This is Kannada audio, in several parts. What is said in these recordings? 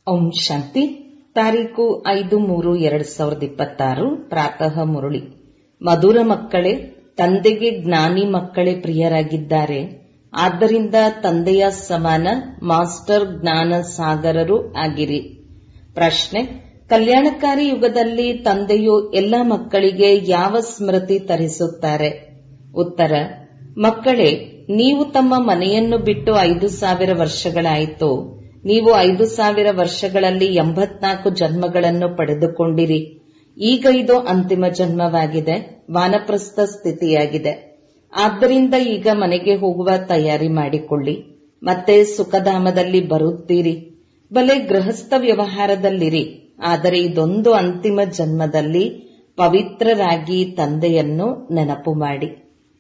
ಓಂ ಶಾಂತಿ ತಾರೀಕು ಐದು ಮೂರು ಎರಡ್ ಸಾವಿರದ ಇಪ್ಪತ್ತಾರು ಪ್ರಾತಃ ಮುರಳಿ ಮಧುರ ಮಕ್ಕಳೇ ತಂದೆಗೆ ಜ್ಞಾನಿ ಮಕ್ಕಳೇ ಪ್ರಿಯರಾಗಿದ್ದಾರೆ ಆದ್ದರಿಂದ ತಂದೆಯ ಸಮಾನ ಮಾಸ್ಟರ್ ಜ್ಞಾನ ಸಾಗರರು ಆಗಿರಿ ಪ್ರಶ್ನೆ ಕಲ್ಯಾಣಕಾರಿ ಯುಗದಲ್ಲಿ ತಂದೆಯು ಎಲ್ಲ ಮಕ್ಕಳಿಗೆ ಯಾವ ಸ್ಮೃತಿ ತರಿಸುತ್ತಾರೆ ಉತ್ತರ ಮಕ್ಕಳೇ ನೀವು ತಮ್ಮ ಮನೆಯನ್ನು ಬಿಟ್ಟು ಐದು ಸಾವಿರ ವರ್ಷಗಳಾಯಿತು ನೀವು ಐದು ಸಾವಿರ ವರ್ಷಗಳಲ್ಲಿ ಎಂಬತ್ನಾಲ್ಕು ಜನ್ಮಗಳನ್ನು ಪಡೆದುಕೊಂಡಿರಿ ಈಗ ಇದು ಅಂತಿಮ ಜನ್ಮವಾಗಿದೆ ವಾನಪ್ರಸ್ಥ ಸ್ಥಿತಿಯಾಗಿದೆ ಆದ್ದರಿಂದ ಈಗ ಮನೆಗೆ ಹೋಗುವ ತಯಾರಿ ಮಾಡಿಕೊಳ್ಳಿ ಮತ್ತೆ ಸುಖಧಾಮದಲ್ಲಿ ಬರುತ್ತೀರಿ ಬಲೆ ಗೃಹಸ್ಥ ವ್ಯವಹಾರದಲ್ಲಿರಿ ಆದರೆ ಇದೊಂದು ಅಂತಿಮ ಜನ್ಮದಲ್ಲಿ ಪವಿತ್ರರಾಗಿ ತಂದೆಯನ್ನು ನೆನಪು ಮಾಡಿ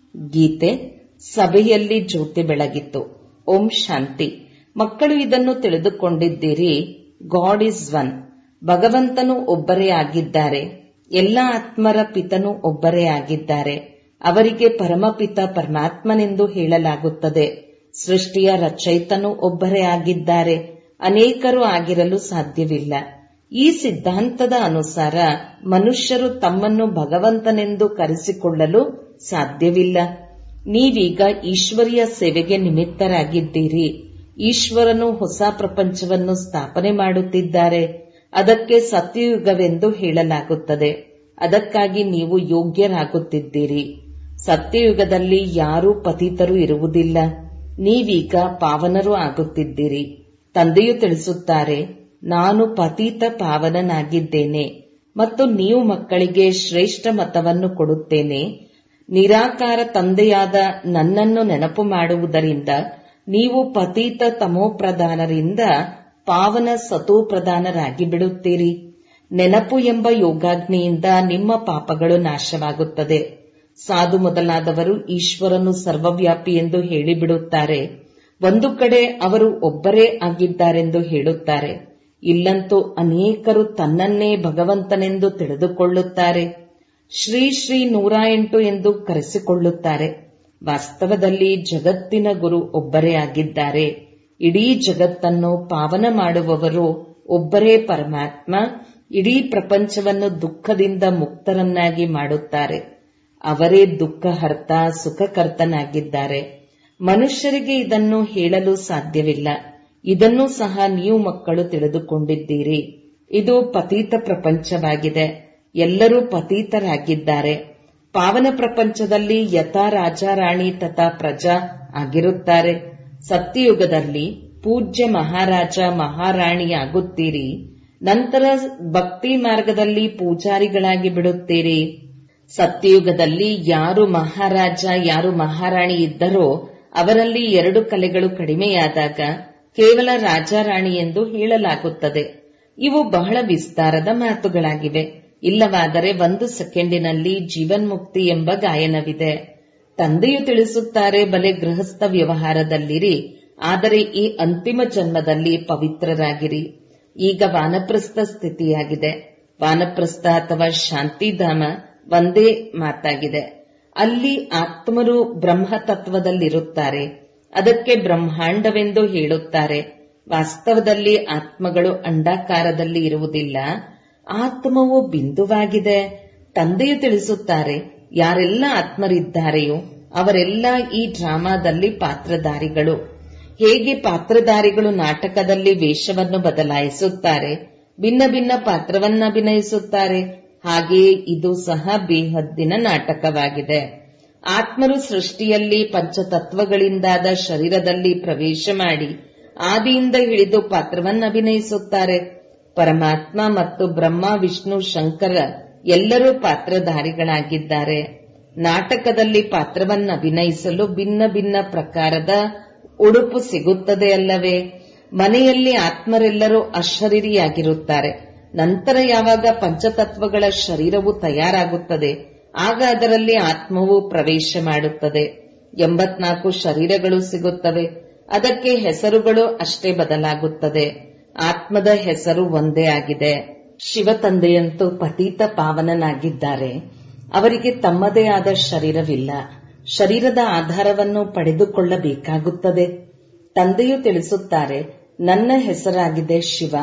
ಗೀತೆ ಸಭೆಯಲ್ಲಿ ಜ್ಯೋತಿ ಬೆಳಗಿತು ಓಂ ಶಾಂತಿ ಮಕ್ಕಳು ಇದನ್ನು ತಿಳಿದುಕೊಂಡಿದ್ದೀರಿ ಗಾಡ್ ಇಸ್ ಒನ್ ಭಗವಂತನು ಒಬ್ಬರೇ ಆಗಿದ್ದಾರೆ ಎಲ್ಲ ಆತ್ಮರ ಪಿತನು ಒಬ್ಬರೇ ಆಗಿದ್ದಾರೆ ಅವರಿಗೆ ಪರಮಪಿತ ಪರಮಾತ್ಮನೆಂದು ಹೇಳಲಾಗುತ್ತದೆ ಸೃಷ್ಟಿಯ ರಚಯಿತನು ಒಬ್ಬರೇ ಆಗಿದ್ದಾರೆ ಅನೇಕರು ಆಗಿರಲು ಸಾಧ್ಯವಿಲ್ಲ ಈ ಸಿದ್ಧಾಂತದ ಅನುಸಾರ ಮನುಷ್ಯರು ತಮ್ಮನ್ನು ಭಗವಂತನೆಂದು ಕರೆಸಿಕೊಳ್ಳಲು ಸಾಧ್ಯವಿಲ್ಲ ನೀವೀಗ ಈಶ್ವರಿಯ ಸೇವೆಗೆ ನಿಮಿತ್ತರಾಗಿದ್ದೀರಿ ಈಶ್ವರನು ಹೊಸ ಪ್ರಪಂಚವನ್ನು ಸ್ಥಾಪನೆ ಮಾಡುತ್ತಿದ್ದಾರೆ ಅದಕ್ಕೆ ಸತ್ಯಯುಗವೆಂದು ಹೇಳಲಾಗುತ್ತದೆ ಅದಕ್ಕಾಗಿ ನೀವು ಯೋಗ್ಯರಾಗುತ್ತಿದ್ದೀರಿ ಸತ್ಯಯುಗದಲ್ಲಿ ಯಾರೂ ಪತಿತರು ಇರುವುದಿಲ್ಲ ನೀವೀಗ ಪಾವನರು ಆಗುತ್ತಿದ್ದೀರಿ ತಂದೆಯು ತಿಳಿಸುತ್ತಾರೆ ನಾನು ಪತೀತ ಪಾವನನಾಗಿದ್ದೇನೆ ಮತ್ತು ನೀವು ಮಕ್ಕಳಿಗೆ ಶ್ರೇಷ್ಠ ಮತವನ್ನು ಕೊಡುತ್ತೇನೆ ನಿರಾಕಾರ ತಂದೆಯಾದ ನನ್ನನ್ನು ನೆನಪು ಮಾಡುವುದರಿಂದ ನೀವು ಪತೀತ ತಮೋಪ್ರಧಾನರಿಂದ ಪಾವನ ಸತೋಪ್ರಧಾನರಾಗಿ ಬಿಡುತ್ತೀರಿ ನೆನಪು ಎಂಬ ಯೋಗಾಗ್ನಿಯಿಂದ ನಿಮ್ಮ ಪಾಪಗಳು ನಾಶವಾಗುತ್ತದೆ ಸಾಧು ಮೊದಲಾದವರು ಈಶ್ವರನು ಸರ್ವವ್ಯಾಪಿ ಎಂದು ಹೇಳಿಬಿಡುತ್ತಾರೆ ಒಂದು ಕಡೆ ಅವರು ಒಬ್ಬರೇ ಆಗಿದ್ದಾರೆಂದು ಹೇಳುತ್ತಾರೆ ಇಲ್ಲಂತೂ ಅನೇಕರು ತನ್ನನ್ನೇ ಭಗವಂತನೆಂದು ತಿಳಿದುಕೊಳ್ಳುತ್ತಾರೆ ಶ್ರೀ ಶ್ರೀ ನೂರ ಎಂಟು ಎಂದು ಕರೆಸಿಕೊಳ್ಳುತ್ತಾರೆ ವಾಸ್ತವದಲ್ಲಿ ಜಗತ್ತಿನ ಗುರು ಒಬ್ಬರೇ ಆಗಿದ್ದಾರೆ ಇಡೀ ಜಗತ್ತನ್ನು ಪಾವನ ಮಾಡುವವರು ಒಬ್ಬರೇ ಪರಮಾತ್ಮ ಇಡೀ ಪ್ರಪಂಚವನ್ನು ದುಃಖದಿಂದ ಮುಕ್ತರನ್ನಾಗಿ ಮಾಡುತ್ತಾರೆ ಅವರೇ ದುಃಖಹರ್ತ ಸುಖಕರ್ತನಾಗಿದ್ದಾರೆ ಮನುಷ್ಯರಿಗೆ ಇದನ್ನು ಹೇಳಲು ಸಾಧ್ಯವಿಲ್ಲ ಇದನ್ನೂ ಸಹ ನೀವು ಮಕ್ಕಳು ತಿಳಿದುಕೊಂಡಿದ್ದೀರಿ ಇದು ಪತೀತ ಪ್ರಪಂಚವಾಗಿದೆ ಎಲ್ಲರೂ ಪತೀತರಾಗಿದ್ದಾರೆ ಪಾವನ ಪ್ರಪಂಚದಲ್ಲಿ ಯಥಾ ರಾಜಾರಾಣಿ ತಥಾ ಪ್ರಜಾ ಆಗಿರುತ್ತಾರೆ ಸತ್ಯಯುಗದಲ್ಲಿ ಪೂಜ್ಯ ಮಹಾರಾಜ ಮಹಾರಾಣಿಯಾಗುತ್ತೀರಿ ನಂತರ ಭಕ್ತಿ ಮಾರ್ಗದಲ್ಲಿ ಪೂಜಾರಿಗಳಾಗಿ ಬಿಡುತ್ತೀರಿ ಸತ್ಯಯುಗದಲ್ಲಿ ಯಾರು ಮಹಾರಾಜ ಯಾರು ಮಹಾರಾಣಿ ಇದ್ದರೋ ಅವರಲ್ಲಿ ಎರಡು ಕಲೆಗಳು ಕಡಿಮೆಯಾದಾಗ ಕೇವಲ ರಾಜಾರಾಣಿ ಎಂದು ಹೇಳಲಾಗುತ್ತದೆ ಇವು ಬಹಳ ವಿಸ್ತಾರದ ಮಾತುಗಳಾಗಿವೆ ಇಲ್ಲವಾದರೆ ಒಂದು ಸೆಕೆಂಡಿನಲ್ಲಿ ಜೀವನ್ಮುಕ್ತಿ ಎಂಬ ಗಾಯನವಿದೆ ತಂದೆಯು ತಿಳಿಸುತ್ತಾರೆ ಬಲೆ ಗೃಹಸ್ಥ ವ್ಯವಹಾರದಲ್ಲಿರಿ ಆದರೆ ಈ ಅಂತಿಮ ಜನ್ಮದಲ್ಲಿ ಪವಿತ್ರರಾಗಿರಿ ಈಗ ವಾನಪ್ರಸ್ಥ ಸ್ಥಿತಿಯಾಗಿದೆ ವಾನಪ್ರಸ್ಥ ಅಥವಾ ಶಾಂತಿಧಾಮ ಒಂದೇ ಮಾತಾಗಿದೆ ಅಲ್ಲಿ ಆತ್ಮರು ಬ್ರಹ್ಮ ತತ್ವದಲ್ಲಿರುತ್ತಾರೆ ಅದಕ್ಕೆ ಬ್ರಹ್ಮಾಂಡವೆಂದು ಹೇಳುತ್ತಾರೆ ವಾಸ್ತವದಲ್ಲಿ ಆತ್ಮಗಳು ಅಂಡಾಕಾರದಲ್ಲಿ ಇರುವುದಿಲ್ಲ ಆತ್ಮವು ಬಿಂದುವಾಗಿದೆ ತಂದೆಯು ತಿಳಿಸುತ್ತಾರೆ ಯಾರೆಲ್ಲ ಆತ್ಮರಿದ್ದಾರೆಯೋ ಅವರೆಲ್ಲ ಈ ಡ್ರಾಮಾದಲ್ಲಿ ಪಾತ್ರಧಾರಿಗಳು ಹೇಗೆ ಪಾತ್ರಧಾರಿಗಳು ನಾಟಕದಲ್ಲಿ ವೇಷವನ್ನು ಬದಲಾಯಿಸುತ್ತಾರೆ ಭಿನ್ನ ಭಿನ್ನ ಪಾತ್ರವನ್ನು ಅಭಿನಯಿಸುತ್ತಾರೆ ಹಾಗೆಯೇ ಇದು ಸಹ ಬೇಹದ್ದಿನ ನಾಟಕವಾಗಿದೆ ಆತ್ಮರು ಸೃಷ್ಟಿಯಲ್ಲಿ ಪಂಚತತ್ವಗಳಿಂದಾದ ಶರೀರದಲ್ಲಿ ಪ್ರವೇಶ ಮಾಡಿ ಆದಿಯಿಂದ ಹಿಡಿದು ಪಾತ್ರವನ್ನು ಅಭಿನಯಿಸುತ್ತಾರೆ ಪರಮಾತ್ಮ ಮತ್ತು ಬ್ರಹ್ಮ ವಿಷ್ಣು ಶಂಕರ ಎಲ್ಲರೂ ಪಾತ್ರಧಾರಿಗಳಾಗಿದ್ದಾರೆ ನಾಟಕದಲ್ಲಿ ಪಾತ್ರವನ್ನು ಅಭಿನಯಿಸಲು ಭಿನ್ನ ಭಿನ್ನ ಪ್ರಕಾರದ ಉಡುಪು ಸಿಗುತ್ತದೆ ಅಲ್ಲವೇ ಮನೆಯಲ್ಲಿ ಆತ್ಮರೆಲ್ಲರೂ ಅಶರೀರಿಯಾಗಿರುತ್ತಾರೆ ನಂತರ ಯಾವಾಗ ಪಂಚತತ್ವಗಳ ಶರೀರವು ತಯಾರಾಗುತ್ತದೆ ಆಗ ಅದರಲ್ಲಿ ಆತ್ಮವು ಪ್ರವೇಶ ಮಾಡುತ್ತದೆ ಎಂಬತ್ನಾಲ್ಕು ಶರೀರಗಳು ಸಿಗುತ್ತವೆ ಅದಕ್ಕೆ ಹೆಸರುಗಳು ಅಷ್ಟೇ ಬದಲಾಗುತ್ತದೆ ಆತ್ಮದ ಹೆಸರು ಒಂದೇ ಆಗಿದೆ ಶಿವ ತಂದೆಯಂತೂ ಪತೀತ ಪಾವನನಾಗಿದ್ದಾರೆ ಅವರಿಗೆ ತಮ್ಮದೇ ಆದ ಶರೀರವಿಲ್ಲ ಶರೀರದ ಆಧಾರವನ್ನು ಪಡೆದುಕೊಳ್ಳಬೇಕಾಗುತ್ತದೆ ತಂದೆಯು ತಿಳಿಸುತ್ತಾರೆ ನನ್ನ ಹೆಸರಾಗಿದೆ ಶಿವ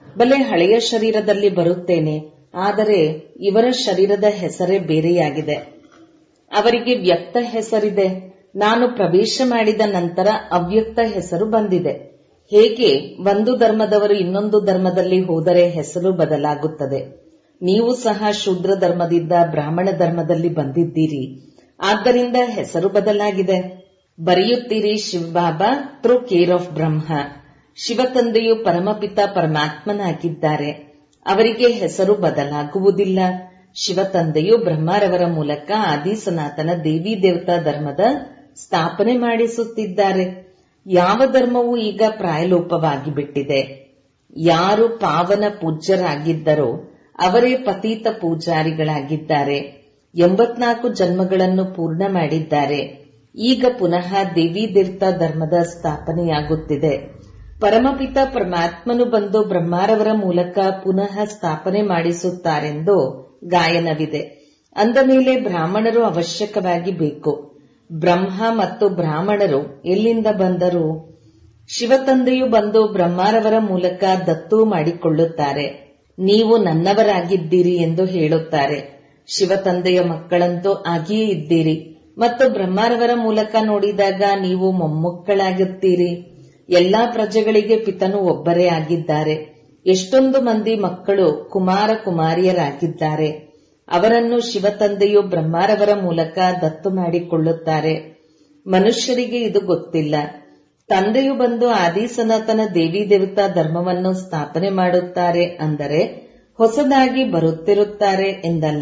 ಬಲೆ ಹಳೆಯ ಶರೀರದಲ್ಲಿ ಬರುತ್ತೇನೆ ಆದರೆ ಇವರ ಶರೀರದ ಹೆಸರೇ ಬೇರೆಯಾಗಿದೆ ಅವರಿಗೆ ವ್ಯಕ್ತ ಹೆಸರಿದೆ ನಾನು ಪ್ರವೇಶ ಮಾಡಿದ ನಂತರ ಅವ್ಯಕ್ತ ಹೆಸರು ಬಂದಿದೆ ಹೇಗೆ ಒಂದು ಧರ್ಮದವರು ಇನ್ನೊಂದು ಧರ್ಮದಲ್ಲಿ ಹೋದರೆ ಹೆಸರು ಬದಲಾಗುತ್ತದೆ ನೀವು ಸಹ ಶೂದ್ರ ಧರ್ಮದಿಂದ ಬ್ರಾಹ್ಮಣ ಧರ್ಮದಲ್ಲಿ ಬಂದಿದ್ದೀರಿ ಆದ್ದರಿಂದ ಹೆಸರು ಬದಲಾಗಿದೆ ಬರೆಯುತ್ತೀರಿ Shivbaba through care of Brahma ಶಿವತಂದೆಯು ಪರಮಪಿತ ಪರಮಾತ್ಮನಾಗಿದ್ದಾರೆ ಅವರಿಗೆ ಹೆಸರು ಬದಲಾಗುವುದಿಲ್ಲ ಶಿವತಂದೆಯು ಬ್ರಹ್ಮರವರ ಮೂಲಕ ಆದಿ ಸನಾತನ ದೇವಿ ದೇವತಾ ಧರ್ಮದ ಸ್ಥಾಪನೆ ಮಾಡಿಸುತ್ತಿದ್ದಾರೆ ಯಾವ ಧರ್ಮವು ಈಗ ಪ್ರಾಯಲೋಪವಾಗಿ ಬಿಟ್ಟಿದೆ ಯಾರು ಪಾವನ ಪೂಜ್ಯರಾಗಿದ್ದರೋ ಅವರೇ ಪತೀತ ಪೂಜಾರಿಗಳಾಗಿದ್ದಾರೆ ಎಂಬತ್ನಾಲ್ಕು ಜನ್ಮಗಳನ್ನು ಪೂರ್ಣ ಮಾಡಿದ್ದಾರೆ ಈಗ ಪುನಃ ದೇವಿ ದೇವತಾ ಧರ್ಮದ ಸ್ಥಾಪನೆಯಾಗುತ್ತಿದೆ ಪರಮಪಿತ ಪರಮಾತ್ಮನು ಬಂದು ಬ್ರಹ್ಮಾರವರ ಮೂಲಕ ಪುನಃ ಸ್ಥಾಪನೆ ಮಾಡಿಸುತ್ತಾರೆಂದು ಗಾಯನವಿದೆ ಅಂದ ಮೇಲೆ ಬ್ರಾಹ್ಮಣರು ಅವಶ್ಯಕವಾಗಿ ಬೇಕು ಬ್ರಹ್ಮ ಮತ್ತು ಬ್ರಾಹ್ಮಣರು ಎಲ್ಲಿಂದ ಬಂದರು ಶಿವತಂದೆಯು ಬಂದು ಬ್ರಹ್ಮಾರವರ ಮೂಲಕ ದತ್ತು ಮಾಡಿಕೊಳ್ಳುತ್ತಾರೆ ನೀವು ನನ್ನವರಾಗಿದ್ದೀರಿ ಎಂದು ಹೇಳುತ್ತಾರೆ ಶಿವತಂದೆಯ ಮಕ್ಕಳಂತೂ ಆಗಿಯೇ ಇದ್ದೀರಿ ಮತ್ತು ಬ್ರಹ್ಮಾರವರ ಮೂಲಕ ನೋಡಿದಾಗ ನೀವು ಮೊಮ್ಮಕ್ಕಳಾಗುತ್ತೀರಿ ಎಲ್ಲಾ ಪ್ರಜೆಗಳಿಗೆ ಪಿತನು ಒಬ್ಬರೇ ಆಗಿದ್ದಾರೆ ಎಷ್ಟೊಂದು ಮಂದಿ ಮಕ್ಕಳು ಕುಮಾರ ಕುಮಾರಿಯರಾಗಿದ್ದಾರೆ ಅವರನ್ನು ಶಿವತಂದೆಯು ಬ್ರಹ್ಮಾರವರ ಮೂಲಕ ದತ್ತು ಮಾಡಿಕೊಳ್ಳುತ್ತಾರೆ ಮನುಷ್ಯರಿಗೆ ಇದು ಗೊತ್ತಿಲ್ಲ ತಂದೆಯು ಬಂದು ಆದಿ ಸನಾತನ ದೇವಿ ದೇವತಾ ಧರ್ಮವನ್ನು ಸ್ಥಾಪನೆ ಮಾಡುತ್ತಾರೆ ಅಂದರೆ ಹೊಸದಾಗಿ ಬರುತ್ತಿರುತ್ತಾರೆ ಎಂದಲ್ಲ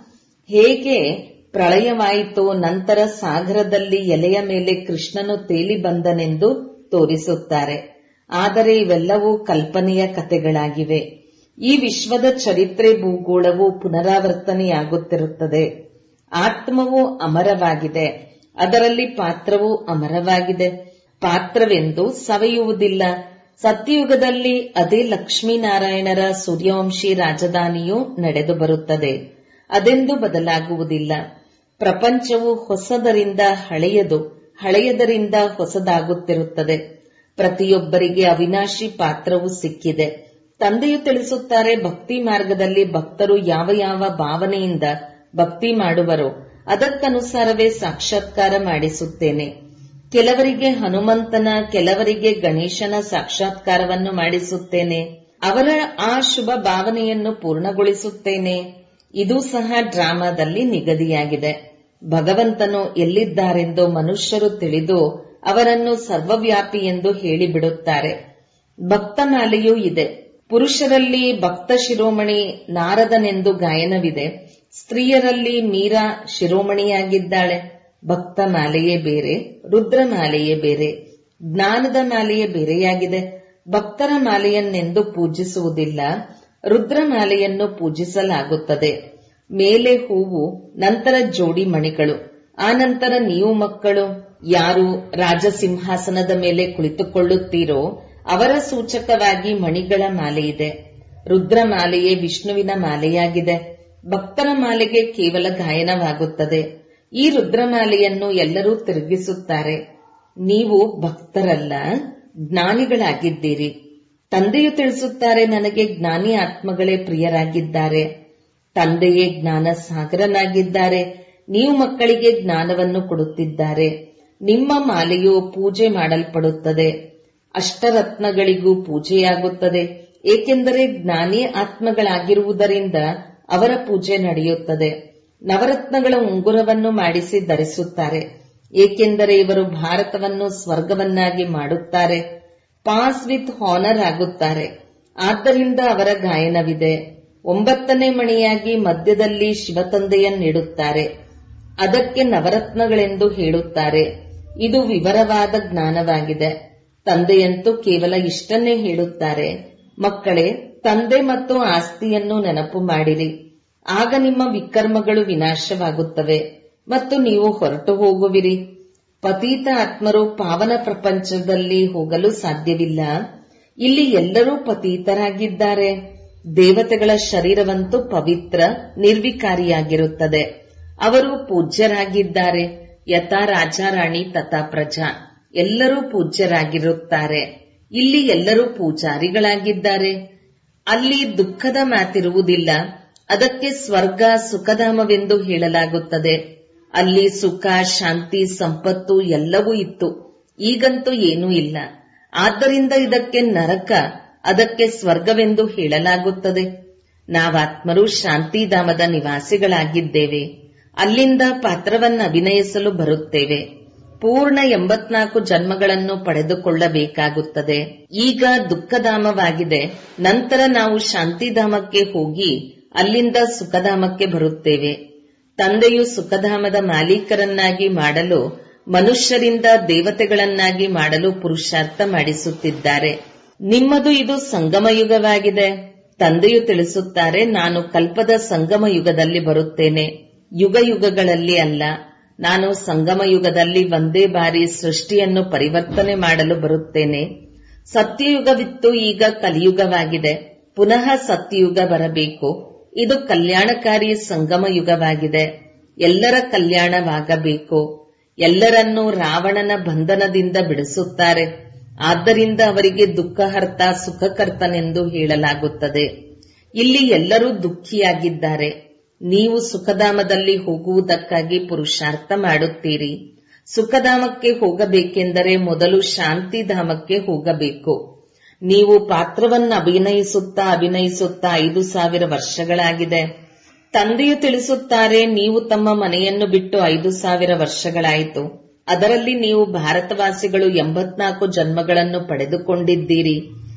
ಹೇಗೆ ಪ್ರಳಯವಾಯಿತು ನಂತರ ಸಾಗರದಲ್ಲಿ ಎಲೆಯ ಮೇಲೆ ಕೃಷ್ಣನು ತೇಲಿ ಬಂದನೆಂದು ತೋರಿಸುತ್ತಾರೆ ಆದರೆ ಇವೆಲ್ಲವೂ ಕಲ್ಪನೆಯ ಕಥೆಗಳಾಗಿವೆ ಈ ವಿಶ್ವದ ಚರಿತ್ರೆ ಭೂಗೋಳವು ಪುನರಾವರ್ತನೆಯಾಗುತ್ತಿರುತ್ತದೆ ಆತ್ಮವು ಅಮರವಾಗಿದೆ ಅದರಲ್ಲಿ ಪಾತ್ರವು ಅಮರವಾಗಿದೆ ಪಾತ್ರವೆಂದು ಸವೆಯುವುದಿಲ್ಲ ಸತ್ಯಯುಗದಲ್ಲಿ ಅದೇ ಲಕ್ಷ್ಮೀನಾರಾಯಣರ ಸೂರ್ಯವಂಶಿ ರಾಜಧಾನಿಯು ನಡೆದು ಬರುತ್ತದೆ ಅದೆಂದು ಬದಲಾಗುವುದಿಲ್ಲ ಪ್ರಪಂಚವು ಹೊಸದರಿಂದ ಹಳೆಯದು ಹಳೆಯದರಿಂದ ಹೊಸದಾಗುತ್ತಿರುತ್ತದೆ ಪ್ರತಿಯೊಬ್ಬರಿಗೆ ಅವಿನಾಶಿ ಪಾತ್ರವು ಸಿಕ್ಕಿದೆ ತಂದೆಯು ತಿಳಿಸುತ್ತಾರೆ ಭಕ್ತಿ ಮಾರ್ಗದಲ್ಲಿ ಭಕ್ತರು ಯಾವ ಯಾವ ಭಾವನೆಯಿಂದ ಭಕ್ತಿ ಮಾಡುವರೋ ಅದಕ್ಕನುಸಾರವೇ ಸಾಕ್ಷಾತ್ಕಾರ ಮಾಡಿಸುತ್ತೇನೆ ಕೆಲವರಿಗೆ ಹನುಮಂತನ ಕೆಲವರಿಗೆ ಗಣೇಶನ ಸಾಕ್ಷಾತ್ಕಾರವನ್ನು ಮಾಡಿಸುತ್ತೇನೆ ಅವರ ಆ ಶುಭ ಭಾವನೆಯನ್ನು ಪೂರ್ಣಗೊಳಿಸುತ್ತೇನೆ ಇದು ಸಹ ಡ್ರಾಮಾದಲ್ಲಿ ನಿಗದಿಯಾಗಿದೆ ಭಗವಂತನು ಎಲ್ಲಿದ್ದಾರೆಂದು ಮನುಷ್ಯರು ತಿಳಿದು ಅವರನ್ನು ಸರ್ವವ್ಯಾಪಿ ಎಂದು ಹೇಳಿಬಿಡುತ್ತಾರೆ ಭಕ್ತಮಾಲೆಯೂ ಇದೆ ಪುರುಷರಲ್ಲಿ ಭಕ್ತ ಶಿರೋಮಣಿ ನಾರದನೆಂದು ಗಾಯನವಿದೆ ಸ್ತ್ರೀಯರಲ್ಲಿ ಮೀರಾ ಶಿರೋಮಣಿಯಾಗಿದ್ದಾಳೆ ಭಕ್ತ ಮಾಲೆಯೇ ಬೇರೆ ರುದ್ರ ಮಾಲೆಯೇ ಬೇರೆ ಜ್ಞಾನದ ಮಾಲೆಯೇ ಬೇರೆಯಾಗಿದೆ ಭಕ್ತರ ಮಾಲೆಯನ್ನೆಂದು ಪೂಜಿಸುವುದಿಲ್ಲ ರುದ್ರ ಮಾಲೆಯನ್ನು ಪೂಜಿಸಲಾಗುತ್ತದೆ ಮೇಲೆ ಹೂವು ನಂತರ ಜೋಡಿ ಮಣಿಗಳು ಆನಂತರ ನೀವು ಮಕ್ಕಳು ಯಾರು ರಾಜಸಿಂಹಾಸನದ ಮೇಲೆ ಕುಳಿತುಕೊಳ್ಳುತ್ತೀರೋ ಅವರ ಸೂಚಕವಾಗಿ ಮಣಿಗಳ ಮಾಲೆ ಇದೆ ರುದ್ರ ಮಾಲೆಯೇ ವಿಷ್ಣುವಿನ ಮಾಲೆಯಾಗಿದೆ ಭಕ್ತರ ಮಾಲೆಗೆ ಕೇವಲ ಗಾಯನವಾಗುತ್ತದೆ ಈ ರುದ್ರಮಾಲೆಯನ್ನು ಎಲ್ಲರೂ ತಿರುಗಿಸುತ್ತಾರೆ ನೀವು ಭಕ್ತರಲ್ಲ ಜ್ಞಾನಿಗಳಾಗಿದ್ದೀರಿ ತಂದೆಯು ತಿಳಿಸುತ್ತಾರೆ ನನಗೆ ಜ್ಞಾನಿ ಆತ್ಮಗಳೇ ಪ್ರಿಯರಾಗಿದ್ದಾರೆ ತಂದೆಯೇ ಜ್ಞಾನ ಸಾಗರನಾಗಿದ್ದಾರೆ ನೀವು ಮಕ್ಕಳಿಗೆ ಜ್ಞಾನವನ್ನು ಕೊಡುತ್ತಿದ್ದಾರೆ ನಿಮ್ಮ ಮಾಲೆಯು ಪೂಜೆ ಮಾಡಲ್ಪಡುತ್ತದೆ ಅಷ್ಟರತ್ನಗಳಿಗೂ ಪೂಜೆಯಾಗುತ್ತದೆ ಏಕೆಂದರೆ ಜ್ಞಾನಿ ಆತ್ಮಗಳಾಗಿರುವುದರಿಂದ ಅವರ ಪೂಜೆ ನಡೆಯುತ್ತದೆ ನವರತ್ನಗಳ ಉಂಗುರವನ್ನು ಮಾಡಿಸಿ ಧರಿಸುತ್ತಾರೆ ಏಕೆಂದರೆ ಇವರು ಭಾರತವನ್ನು ಸ್ವರ್ಗವನ್ನಾಗಿ ಮಾಡುತ್ತಾರೆ ಪಾಸ್ ವಿತ್ ಹಾನರ್ ಆಗುತ್ತಾರೆ ಆದ್ದರಿಂದ ಅವರ ಗಾಯನವಿದೆ ಒಂಬತ್ತನೇ ಮಣಿಯಾಗಿ ಮಧ್ಯದಲ್ಲಿ ಶಿವತಂದೆಯನ್ನಿಡುತ್ತಾರೆ ಅದಕ್ಕೆ ನವರತ್ನಗಳೆಂದು ಹೇಳುತ್ತಾರೆ ಇದು ವಿವರವಾದ ಜ್ಞಾನವಾಗಿದೆ ತಂದೆಯಂತೂ ಕೇವಲ ಇಷ್ಟನ್ನೇ ಹೇಳುತ್ತಾರೆ ಮಕ್ಕಳೇ ತಂದೆ ಮತ್ತು ಆಸ್ತಿಯನ್ನು ನೆನಪು ಮಾಡಿರಿ ಆಗ ನಿಮ್ಮ ವಿಕರ್ಮಗಳು ವಿನಾಶವಾಗುತ್ತವೆ ಮತ್ತು ನೀವು ಹೊರಟು ಹೋಗುವಿರಿ ಪತೀತ ಆತ್ಮರು ಪಾವನ ಪ್ರಪಂಚದಲ್ಲಿ ಹೋಗಲು ಸಾಧ್ಯವಿಲ್ಲ ಇಲ್ಲಿ ಎಲ್ಲರೂ ಪತೀತರಾಗಿದ್ದಾರೆ ದೇವತೆಗಳ ಶರೀರವಂತೂ ಪವಿತ್ರ ನಿರ್ವಿಕಾರಿಯಾಗಿರುತ್ತದೆ ಅವರು ಪೂಜ್ಯರಾಗಿದ್ದಾರೆ ಯಥಾ ರಾಜಾರಾಣಿ ತಥಾ ಪ್ರಜಾ ಎಲ್ಲರೂ ಪೂಜ್ಯರಾಗಿರುತ್ತಾರೆ ಇಲ್ಲಿ ಎಲ್ಲರೂ ಪೂಜಾರಿಗಳಾಗಿದ್ದಾರೆ ಅಲ್ಲಿ ದುಃಖದ ಮಾತಿರುವುದಿಲ್ಲ ಅದಕ್ಕೆ ಸ್ವರ್ಗ ಸುಖಧಾಮವೆಂದು ಹೇಳಲಾಗುತ್ತದೆ ಅಲ್ಲಿ ಸುಖ ಶಾಂತಿ ಸಂಪತ್ತು ಎಲ್ಲವೂ ಇತ್ತು ಈಗಂತೂ ಏನೂ ಇಲ್ಲ ಆದ್ದರಿಂದ ಇದಕ್ಕೆ ನರಕ ಅದಕ್ಕೆ ಸ್ವರ್ಗವೆಂದು ಹೇಳಲಾಗುತ್ತದೆ ನಾವಾತ್ಮರು ಶಾಂತಿಧಾಮದ ನಿವಾಸಿಗಳಾಗಿದ್ದೇವೆ ಅಲ್ಲಿಂದ ಪಾತ್ರವನ್ನು ಅಭಿನಯಿಸಲು ಬರುತ್ತೇವೆ ಪೂರ್ಣ ಎಂಬತ್ನಾಲ್ಕು ಜನ್ಮಗಳನ್ನು ಪಡೆದುಕೊಳ್ಳಬೇಕಾಗುತ್ತದೆ ಈಗ ದುಃಖಧಾಮವಾಗಿದೆ ನಂತರ ನಾವು ಶಾಂತಿಧಾಮಕ್ಕೆ ಹೋಗಿ ಅಲ್ಲಿಂದ ಸುಖಧಾಮಕ್ಕೆ ಬರುತ್ತೇವೆ ತಂದೆಯು ಸುಖಧಾಮದ ಮಾಲೀಕರನ್ನಾಗಿ ಮಾಡಲು ಮನುಷ್ಯರಿಂದ ದೇವತೆಗಳನ್ನಾಗಿ ಮಾಡಲು ಪುರುಷಾರ್ಥ ಮಾಡಿಸುತ್ತಿದ್ದಾರೆ ನಿಮ್ಮದು ಇದು ಸಂಗಮ ಯುಗವಾಗಿದೆ ತಂದೆಯು ತಿಳಿಸುತ್ತಾರೆ ನಾನು ಕಲ್ಪದ ಸಂಗಮ ಯುಗದಲ್ಲಿ ಬರುತ್ತೇನೆ ಯುಗ ಯುಗಗಳಲ್ಲಿ ಅಲ್ಲ ನಾನು ಸಂಗಮ ಯುಗದಲ್ಲಿ ಒಂದೇ ಬಾರಿ ಸೃಷ್ಟಿಯನ್ನು ಪರಿವರ್ತನೆ ಮಾಡಲು ಬರುತ್ತೇನೆ ಸತ್ಯಯುಗವಿತ್ತು ಈಗ ಕಲಿಯುಗವಾಗಿದೆ ಪುನಃ ಸತ್ಯಯುಗ ಬರಬೇಕು ಇದು ಕಲ್ಯಾಣಕಾರಿ ಸಂಗಮ ಯುಗವಾಗಿದೆ ಎಲ್ಲರ ಕಲ್ಯಾಣವಾಗಬೇಕು ಎಲ್ಲರನ್ನೂ ರಾವಣನ ಬಂಧನದಿಂದ ಬಿಡಿಸುತ್ತಾರೆ ಆದ್ದರಿಂದ ಅವರಿಗೆ ದುಃಖಹರ್ತ ಸುಖಕರ್ತನೆಂದು ಹೇಳಲಾಗುತ್ತದೆ ಇಲ್ಲಿ ಎಲ್ಲರೂ ದುಃಖಿಯಾಗಿದ್ದಾರೆ ನೀವು ಸುಖಧಾಮದಲ್ಲಿ ಹೋಗುವುದಕ್ಕಾಗಿ ಪುರುಷಾರ್ಥ ಮಾಡುತ್ತೀರಿ ಸುಖಧಾಮಕ್ಕೆ ಹೋಗಬೇಕೆಂದರೆ ಮೊದಲು ಶಾಂತಿಧಾಮಕ್ಕೆ ಹೋಗಬೇಕು ನೀವು ಪಾತ್ರವನ್ನು ಅಭಿನಯಿಸುತ್ತಾ ಅಭಿನಯಿಸುತ್ತಾ ಐದು ಸಾವಿರ ವರ್ಷಗಳಾಗಿದೆ ತಂದೆಯು ತಿಳಿಸುತ್ತಾರೆ ನೀವು ತಮ್ಮ ಮನೆಯನ್ನು ಬಿಟ್ಟು ಐದು ಸಾವಿರ ವರ್ಷಗಳಾಯಿತು ಅದರಲ್ಲಿ ನೀವು ಭಾರತವಾಸಿಗಳು ಎಂಬತ್ನಾಲ್ಕು ಜನ್ಮಗಳನ್ನು ಪಡೆದುಕೊಂಡಿದ್ದೀರಿ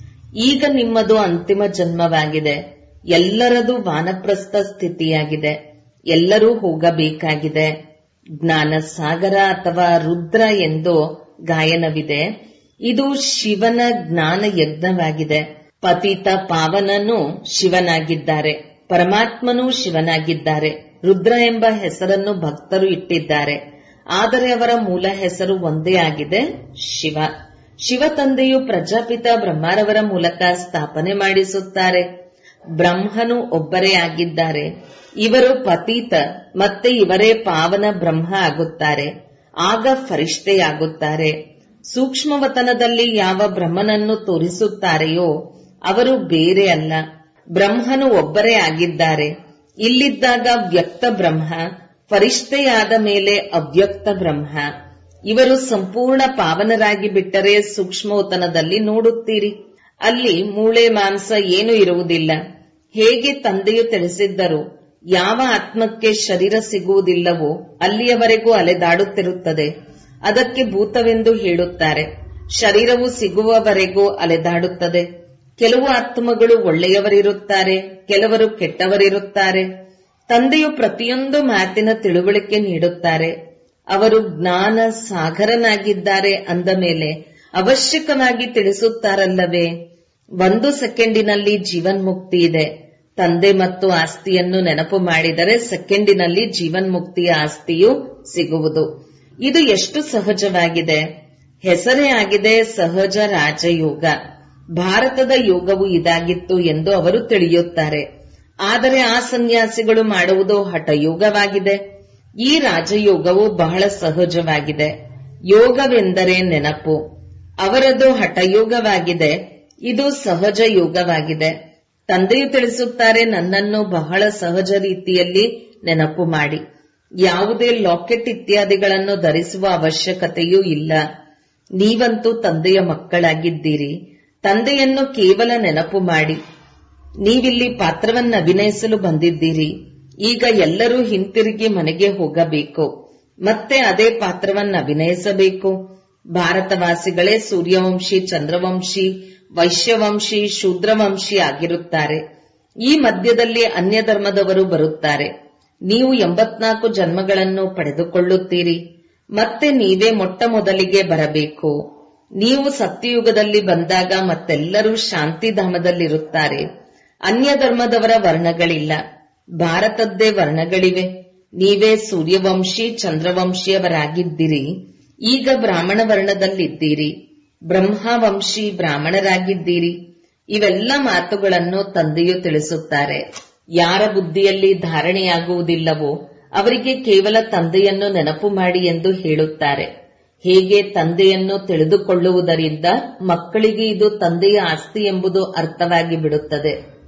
ಈಗ ನಿಮ್ಮದು ಅಂತಿಮ ಜನ್ಮವಾಗಿದೆ ಎಲ್ಲರದು ವಾನಪ್ರಸ್ಥ ಸ್ಥಿತಿಯಾಗಿದೆ ಎಲ್ಲರೂ ಹೋಗಬೇಕಾಗಿದೆ ಜ್ಞಾನ ಸಾಗರ ಅಥವಾ ರುದ್ರ ಎಂದು ಗಾಯನವಿದೆ ಇದು ಶಿವನ ಜ್ಞಾನ ಯಜ್ಞವಾಗಿದೆ ಪತಿತ ಪಾವನನು ಶಿವನಾಗಿದ್ದಾರೆ ಪರಮಾತ್ಮನೂ ಶಿವನಾಗಿದ್ದಾರೆ ರುದ್ರ ಎಂಬ ಹೆಸರನ್ನು ಭಕ್ತರು ಇಟ್ಟಿದ್ದಾರೆ ಆದರೆ ಅವರ ಮೂಲ ಹೆಸರು ಒಂದೇ ಆಗಿದೆ ಶಿವ ಶಿವ ತಂದೆಯು ಪ್ರಜಾಪಿತ ಬ್ರಹ್ಮರವರ ಮೂಲಕ ಸ್ಥಾಪನೆ ಮಾಡಿಸುತ್ತಾರೆ ಬ್ರಹ್ಮನು ಒಬ್ಬರೇ ಆಗಿದ್ದಾರೆ ಇವರು ಪತೀತ ಮತ್ತೆ ಇವರೇ ಪಾವನ ಬ್ರಹ್ಮ ಆಗುತ್ತಾರೆ ಆಗ ಫರಿಷ್ಠೆಯಾಗುತ್ತಾರೆ ಸೂಕ್ಷ್ಮವತನದಲ್ಲಿ ಯಾವ ಬ್ರಹ್ಮನನ್ನು ತೋರಿಸುತ್ತಾರೆಯೋ ಅವರು ಬೇರೆ ಅಲ್ಲ ಬ್ರಹ್ಮನು ಒಬ್ಬರೇ ಆಗಿದ್ದಾರೆ ಇಲ್ಲಿದ್ದಾಗ ವ್ಯಕ್ತ ಬ್ರಹ್ಮ ಫರಿಷ್ಠೆಯಾದ ಮೇಲೆ ಅವ್ಯಕ್ತ ಬ್ರಹ್ಮ ಇವರು ಸಂಪೂರ್ಣ ಪಾವನರಾಗಿ ಬಿಟ್ಟರೆ ಸೂಕ್ಷ್ಮವತನದಲ್ಲಿ ನೋಡುತ್ತೀರಿ ಅಲ್ಲಿ ಮೂಳೆ ಮಾಂಸ ಏನು ಇರುವುದಿಲ್ಲ ಹೇಗೆ ತಂದೆಯು ತಿಳಿಸಿದ್ದರು ಯಾವ ಆತ್ಮಕ್ಕೆ ಶರೀರ ಸಿಗುವುದಿಲ್ಲವೋ ಅಲ್ಲಿಯವರೆಗೂ ಅಲೆದಾಡುತ್ತಿರುತ್ತದೆ ಅದಕ್ಕೆ ಭೂತವೆಂದು ಹೇಳುತ್ತಾರೆ ಶರೀರವು ಸಿಗುವವರೆಗೂ ಅಲೆದಾಡುತ್ತದೆ ಕೆಲವು ಆತ್ಮಗಳು ಒಳ್ಳೆಯವರಿರುತ್ತಾರೆ ಕೆಲವರು ಕೆಟ್ಟವರಿರುತ್ತಾರೆ ತಂದೆಯು ಪ್ರತಿಯೊಂದು ಮಾತಿನ ತಿಳುವಳಿಕೆ ನೀಡುತ್ತಾರೆ ಅವರು ಜ್ಞಾನ ಸಾಗರನಾಗಿದ್ದಾರೆ ಅಂದ ಮೇಲೆ ಅವಶ್ಯಕವಾಗಿ ತಿಳಿಸುತ್ತಾರಲ್ಲವೇ ಒಂದು ಸೆಕೆಂಡಿನಲ್ಲಿ ಜೀವನ್ಮುಕ್ತಿ ಇದೆ ತಂದೆ ಮತ್ತು ಆಸ್ತಿಯನ್ನು ನೆನಪು ಮಾಡಿದರೆ ಸೆಕೆಂಡಿನಲ್ಲಿ ಜೀವನ್ಮುಕ್ತಿಯ ಆಸ್ತಿಯು ಸಿಗುವುದು ಇದು ಎಷ್ಟು ಸಹಜವಾಗಿದೆ ಹೆಸರೇ ಆಗಿದೆ ಸಹಜ ರಾಜಯೋಗ ಭಾರತದ ಯೋಗವು ಇದಾಗಿತ್ತು ಎಂದು ಅವರು ತಿಳಿಯುತ್ತಾರೆ ಆದರೆ ಆ ಸನ್ಯಾಸಿಗಳು ಮಾಡುವುದು ಹಠಯೋಗವಾಗಿದೆ ಈ ರಾಜಯೋಗವು ಬಹಳ ಸಹಜವಾಗಿದೆ ಯೋಗವೆಂದರೆ ನೆನಪು ಅವರದು ಹಠಯೋಗವಾಗಿದೆ ಇದು ಸಹಜ ಯೋಗವಾಗಿದೆ ತಂದೆಯು ತಿಳಿಸುತ್ತಾರೆ ನನ್ನನ್ನು ಬಹಳ ಸಹಜ ರೀತಿಯಲ್ಲಿ ನೆನಪು ಮಾಡಿ ಯಾವುದೇ ಲಾಕೆಟ್ ಇತ್ಯಾದಿಗಳನ್ನು ಧರಿಸುವ ಅವಶ್ಯಕತೆಯೂ ಇಲ್ಲ ನೀವಂತೂ ತಂದೆಯ ಮಕ್ಕಳಾಗಿದ್ದೀರಿ ತಂದೆಯನ್ನು ಕೇವಲ ನೆನಪು ಮಾಡಿ ನೀವಿಲ್ಲಿ ಪಾತ್ರವನ್ನು ಅಭಿನಯಿಸಲು ಬಂದಿದ್ದೀರಿ ಈಗ ಎಲ್ಲರೂ ಹಿಂತಿರುಗಿ ಮನೆಗೆ ಹೋಗಬೇಕು ಮತ್ತೆ ಅದೇ ಪಾತ್ರವನ್ನು ಅಭಿನಯಿಸಬೇಕು ಭಾರತವಾಸಿಗಳೇ ಸೂರ್ಯವಂಶಿ ಚಂದ್ರವಂಶಿ ವೈಶ್ಯವಂಶಿ ಶೂದ್ರವಂಶಿ ಆಗಿರುತ್ತಾರೆ ಈ ಮಧ್ಯದಲ್ಲಿ ಅನ್ಯ ಧರ್ಮದವರು ಬರುತ್ತಾರೆ ನೀವು ಎಂಬತ್ನಾಲ್ಕು ಜನ್ಮಗಳನ್ನು ಪಡೆದುಕೊಳ್ಳುತ್ತೀರಿ ಮತ್ತೆ ನೀವೇ ಮೊಟ್ಟ ಮೊದಲಿಗೆ ಬರಬೇಕು ನೀವು ಸತ್ಯಯುಗದಲ್ಲಿ ಬಂದಾಗ ಮತ್ತೆಲ್ಲರೂ ಶಾಂತಿಧಾಮದಲ್ಲಿರುತ್ತಾರೆ ಅನ್ಯ ಧರ್ಮದವರ ವರ್ಣಗಳಿಲ್ಲ ಭಾರತದ್ದೇ ವರ್ಣಗಳಿವೆ ನೀವೇ ಸೂರ್ಯವಂಶಿ ಚಂದ್ರವಂಶಿಯವರಾಗಿದ್ದೀರಿ ಈಗ ಬ್ರಾಹ್ಮಣ ವರ್ಣದಲ್ಲಿದ್ದೀರಿ ಬ್ರಹ್ಮವಂಶಿ ಬ್ರಾಹ್ಮಣರಾಗಿದ್ದೀರಿ ಇವೆಲ್ಲ ಮಾತುಗಳನ್ನು ತಂದೆಯು ತಿಳಿಸುತ್ತಾರೆ ಯಾರ ಬುದ್ಧಿಯಲ್ಲಿ ಧಾರಣೆಯಾಗುವುದಿಲ್ಲವೋ ಅವರಿಗೆ ಕೇವಲ ತಂದೆಯನ್ನು ನೆನಪು ಮಾಡಿ ಎಂದು ಹೇಳುತ್ತಾರೆ ಹೇಗೆ ತಂದೆಯನ್ನು ತಿಳಿದುಕೊಳ್ಳುವುದರಿಂದ ಮಕ್ಕಳಿಗೆ ಇದು ತಂದೆಯ ಆಸ್ತಿ ಎಂಬುದು ಅರ್ಥವಾಗಿ ಬಿಡುತ್ತದೆ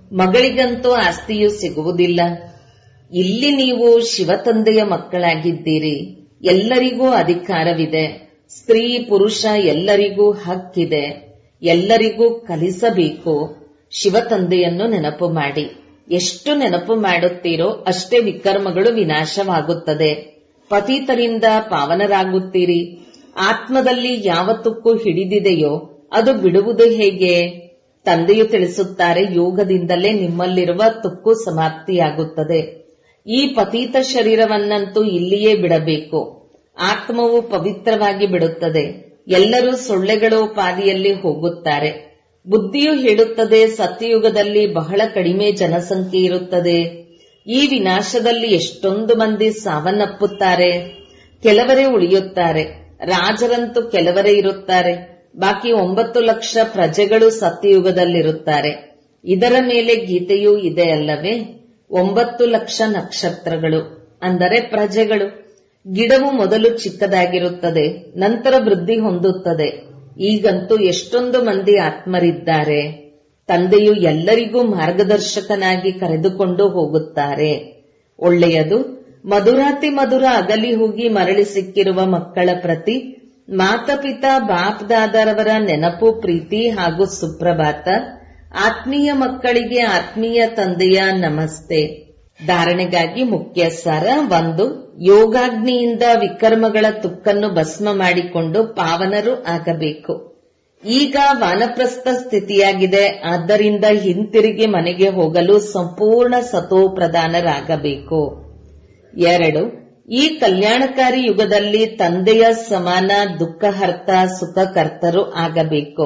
ಮಗಳಿಗಂತೂ ಆಸ್ತಿಯು ಸಿಗುವುದಿಲ್ಲ ಇಲ್ಲಿ ನೀವು ಶಿವತಂದೆಯ ಮಕ್ಕಳಾಗಿದ್ದೀರಿ ಎಲ್ಲರಿಗೂ ಅಧಿಕಾರವಿದೆ ಸ್ತ್ರೀ ಪುರುಷ ಎಲ್ಲರಿಗೂ ಹಕ್ಕಿದೆ ಎಲ್ಲರಿಗೂ ಕಲಿಸಬೇಕು ಶಿವತಂದೆಯನ್ನು ನೆನಪು ಮಾಡಿ ಎಷ್ಟು ನೆನಪು ಮಾಡುತ್ತೀರೋ ಅಷ್ಟೇ ವಿಕರ್ಮಗಳು ವಿನಾಶವಾಗುತ್ತದೆ ಪತಿತರಿಂದ ಪಾವನರಾಗುತ್ತೀರಿ ಆತ್ಮದಲ್ಲಿ ಯಾವ ತುಕ್ಕು ಹಿಡಿದಿದೆಯೋ ಅದು ಬಿಡುವುದು ಹೇಗೆ ತಂದೆಯು ತಿಳಿಸುತ್ತಾರೆ ಯೋಗದಿಂದಲೇ ನಿಮ್ಮಲ್ಲಿರುವ ತುಕ್ಕು ಸಮಾಪ್ತಿಯಾಗುತ್ತದೆ ಈ ಪತೀತ ಶರೀರವನ್ನಂತೂ ಇಲ್ಲಿಯೇ ಬಿಡಬೇಕು ಆತ್ಮವು ಪವಿತ್ರವಾಗಿ ಬಿಡುತ್ತದೆ ಎಲ್ಲರೂ ಸೊಳ್ಳೆಗಳೋಪಾದಿಯಲ್ಲಿ ಹೋಗುತ್ತಾರೆ ಬುದ್ಧಿಯು ಹೇಳುತ್ತದೆ ಸತ್ಯಯುಗದಲ್ಲಿ ಬಹಳ ಕಡಿಮೆ ಜನಸಂಖ್ಯೆ ಇರುತ್ತದೆ ಈ ವಿನಾಶದಲ್ಲಿ ಎಷ್ಟೊಂದು ಮಂದಿ ಸಾವನ್ನಪ್ಪುತ್ತಾರೆ ಕೆಲವರೇ ಉಳಿಯುತ್ತಾರೆ ರಾಜರಂತೂ ಕೆಲವರೇ ಇರುತ್ತಾರೆ ಬಾಕಿ ಒಂಬತ್ತು ಲಕ್ಷ ಪ್ರಜೆಗಳು ಸತ್ಯಯುಗದಲ್ಲಿರುತ್ತಾರೆ ಇದರ ಮೇಲೆ ಗೀತೆಯೂ ಇದೆ ಅಲ್ಲವೇ ಒಂಬತ್ತು ಲಕ್ಷ ನಕ್ಷತ್ರಗಳು ಅಂದರೆ ಪ್ರಜೆಗಳು ಗಿಡವು ಮೊದಲು ಚಿಕ್ಕದಾಗಿರುತ್ತದೆ ನಂತರ ವೃದ್ಧಿ ಹೊಂದುತ್ತದೆ ಈಗಂತೂ ಎಷ್ಟೊಂದು ಮಂದಿ ಆತ್ಮರಿದ್ದಾರೆ ತಂದೆಯು ಎಲ್ಲರಿಗೂ ಮಾರ್ಗದರ್ಶಕನಾಗಿ ಕರೆದುಕೊಂಡು ಹೋಗುತ್ತಾರೆ ಒಳ್ಳೆಯದು ಮಧುರಾತಿ ಮಧುರ ಅಗಲಿ ಹೋಗಿ ಮರಳಿ ಸಿಕ್ಕಿರುವ ಮಕ್ಕಳ ಪ್ರತಿ ಮಾತಪಿತಾ ಬಾಪ್ ದಾದರವರ ನೆನಪು ಪ್ರೀತಿ ಹಾಗೂ ಸುಪ್ರಭಾತ ಆತ್ಮೀಯ ಮಕ್ಕಳಿಗೆ ಆತ್ಮೀಯ ತಂದೆಯ ನಮಸ್ತೆ ಧಾರಣೆಗಾಗಿ ಮುಖ್ಯ ಸಾರ ಒಂದು ಯೋಗಾಗ್ನಿಯಿಂದ ವಿಕರ್ಮಗಳ ತುಕ್ಕನ್ನು ಭಸ್ಮ ಮಾಡಿಕೊಂಡು ಪಾವನರು ಆಗಬೇಕು ಈಗ ವಾನಪ್ರಸ್ಥ ಸ್ಥಿತಿಯಾಗಿದೆ ಆದ್ದರಿಂದ ಹಿಂತಿರುಗಿ ಮನೆಗೆ ಹೋಗಲು ಸಂಪೂರ್ಣ ಸತೋಪ್ರಧಾನರಾಗಬೇಕು ಎರಡು ಈ ಕಲ್ಯಾಣಕಾರಿ ಯುಗದಲ್ಲಿ ತಂದೆಯ ಸಮಾನ ದುಃಖಹರ್ತ ಸುಖಕರ್ತರು ಆಗಬೇಕು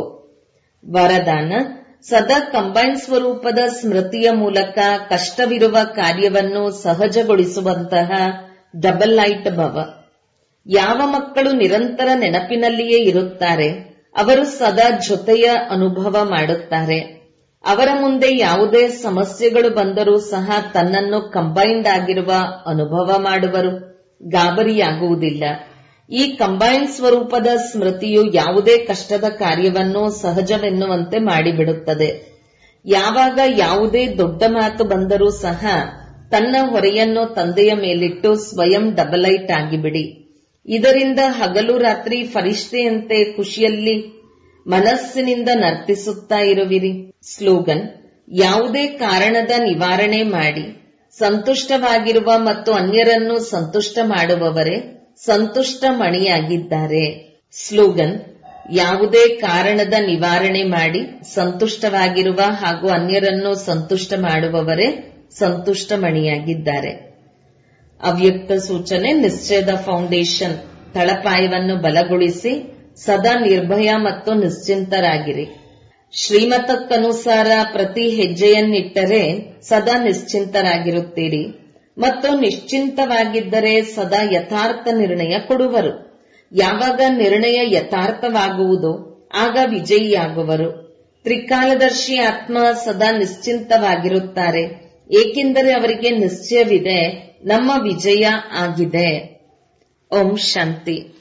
ವರದಾನ ಸದಾ ಕಂಬೈನ್ ಸ್ವರೂಪದ ಸ್ಮೃತಿಯ ಮೂಲಕ ಕಷ್ಟವಿರುವ ಕಾರ್ಯವನ್ನು ಸಹಜಗೊಳಿಸುವಂತಹ ಡಬಲ್ ಲೈಟ್ ಭವ ಯಾವ ಮಕ್ಕಳು ನಿರಂತರ ನೆನಪಿನಲ್ಲಿಯೇ ಇರುತ್ತಾರೆ ಅವರು ಸದಾ ಜೊತೆಯ ಅನುಭವ ಮಾಡುತ್ತಾರೆ ಅವರ ಮುಂದೆ ಯಾವುದೇ ಸಮಸ್ಯೆಗಳು ಬಂದರೂ ಸಹ ತನ್ನನ್ನು ಕಂಬೈನ್ಡ್ ಆಗಿರುವ ಅನುಭವ ಮಾಡುವರು ಗಾಬರಿಯಾಗುವುದಿಲ್ಲ ಈ ಕಂಬೈನ್ ಸ್ವರೂಪದ ಸ್ಮೃತಿಯು ಯಾವುದೇ ಕಷ್ಟದ ಕಾರ್ಯವನ್ನು ಸಹಜವೆನ್ನುವಂತೆ ಮಾಡಿಬಿಡುತ್ತದೆ ಯಾವಾಗ ಯಾವುದೇ ದೊಡ್ಡ ಮಾತು ಬಂದರೂ ಸಹ ತನ್ನ ಹೊರೆಯನ್ನು ತಂದೆಯ ಮೇಲಿಟ್ಟು ಸ್ವಯಂ ಡಬಲೈಟ್ ಆಗಿಬಿಡಿ ಇದರಿಂದ ಹಗಲು ರಾತ್ರಿ ಫರಿಷ್ಠೆಯಂತೆ ಖುಷಿಯಲ್ಲಿ ಮನಸ್ಸಿನಿಂದ ನರ್ತಿಸುತ್ತಾ ಇರುವಿರಿ ಸ್ಲೋಗನ್ ಯಾವುದೇ ಕಾರಣದ ನಿವಾರಣೆ ಮಾಡಿ ಸಂತುಷ್ಟವಾಗಿರುವ ಮತ್ತು ಅನ್ಯರನ್ನು ಸಂತುಷ್ಟ ಮಾಡುವವರೇ ಸಂತುಷ್ಟ ಮಣಿಯಾಗಿದ್ದಾರೆ ಸ್ಲೋಗನ್ ಯಾವುದೇ ಕಾರಣದ ನಿವಾರಣೆ ಮಾಡಿ ಸಂತುಷ್ಟವಾಗಿರುವ ಹಾಗೂ ಅನ್ಯರನ್ನು ಸಂತುಷ್ಟ ಮಾಡುವವರೇ ಸಂತುಷ್ಟ ಮಣಿಯಾಗಿದ್ದಾರೆ ಅವ್ಯಕ್ತ ಸೂಚನೆ ನಿಶ್ಚಯದ ಫೌಂಡೇಶನ್ ತಳಪಾಯವನ್ನು ಬಲಗೊಳಿಸಿ ಸದಾ ನಿರ್ಭಯ ಮತ್ತು ನಿಶ್ಚಿಂತರಾಗಿರಿ ಶ್ರೀಮತಕ್ಕನುಸಾರ ಪ್ರತಿ ಹೆಜ್ಜೆಯನ್ನಿಟ್ಟರೆ ಸದಾ ನಿಶ್ಚಿಂತರಾಗಿರುತ್ತೀರಿ ಮತ್ತು ನಿಶ್ಚಿಂತವಾಗಿದ್ದರೆ ಸದಾ ಯಥಾರ್ಥ ನಿರ್ಣಯ ಕೊಡುವರು ಯಾವಾಗ ನಿರ್ಣಯ ಯಥಾರ್ಥವಾಗುವುದೋ ಆಗ ವಿಜಯಿಯಾಗುವರು ತ್ರಿಕಾಲದರ್ಶಿ ಆತ್ಮ ಸದಾ ನಿಶ್ಚಿಂತವಾಗಿರುತ್ತಾರೆ ಏಕೆಂದರೆ ಅವರಿಗೆ ನಿಶ್ಚಯವಿದೆ ನಮ್ಮ ವಿಜಯ ಆಗಿದೆ ಓಂ ಶಾಂತಿ